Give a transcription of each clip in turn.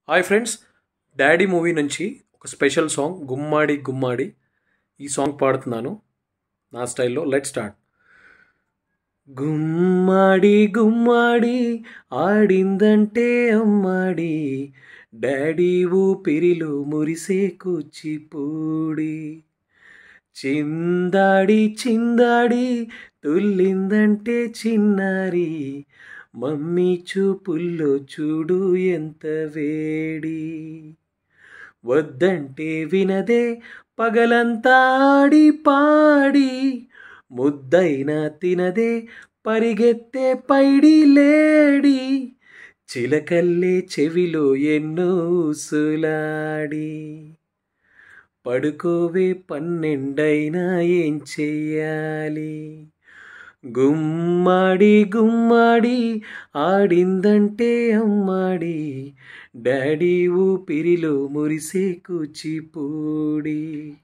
Hi friends daddy movie నుంచి ఒక special song గుమ్మాడి గుమ్మాడి ఈ సాంగ్ పాడుతున్నాను నా స్టైల్లో లెట్ స్టార్ట్ గుమ్మాడి గుమ్మాడి ఆడిందంటే అమ్మాడి డాడీ ఊపిరిలో మురిసే కూచిపూడి చిందాడి చిందాడి తుల్లిందంటే చిన్నారి మమ్మీ చూపుల్లో చూడు ఎంత వేడి వద్దంటే వినదే పగలంతా ఆడి పాడి ముద్దైనా తినదే పరిగెత్తే పైడి లేడి చిలకల్లే చెవిలో ఎన్నో ఊసులాడి పడుకోవే పన్నెండైనా ఏం చెయ్యాలి గుమ్మాడి గుమ్మాడి ఆడిందంటే అమ్మాడి డాడీ ఊపిరిలో మురిసే కూచిపూడి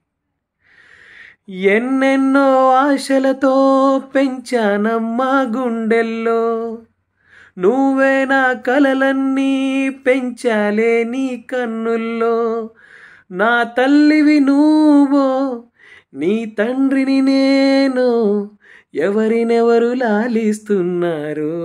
ఎన్నెన్నో ఆశలతో పెంచానమ్మా గుండెల్లో నువ్వే నా కలలన్నీ పెంచాలే నీ కన్నుల్లో నా తల్లివి నువ్వో నీ తండ్రిని నేను ఎవరినెవరు లాలిస్తున్నారో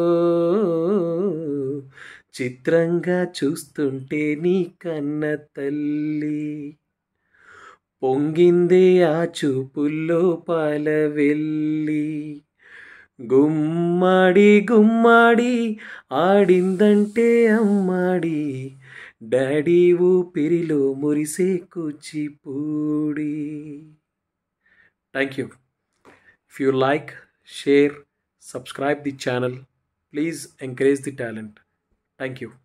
చిత్రంగా చూస్తుంటే నీ కన్న తల్లి పొంగిందే ఆ చూపుల్లో పాల వెళ్ళి గుమ్మాడి గుమ్మాడి ఆడిందంటే అమ్మాడి డాడీ ఊపిరిలో మురిసే Kuchipudi thank you If you like, share, subscribe the channel. Please encourage the talent. Thank you.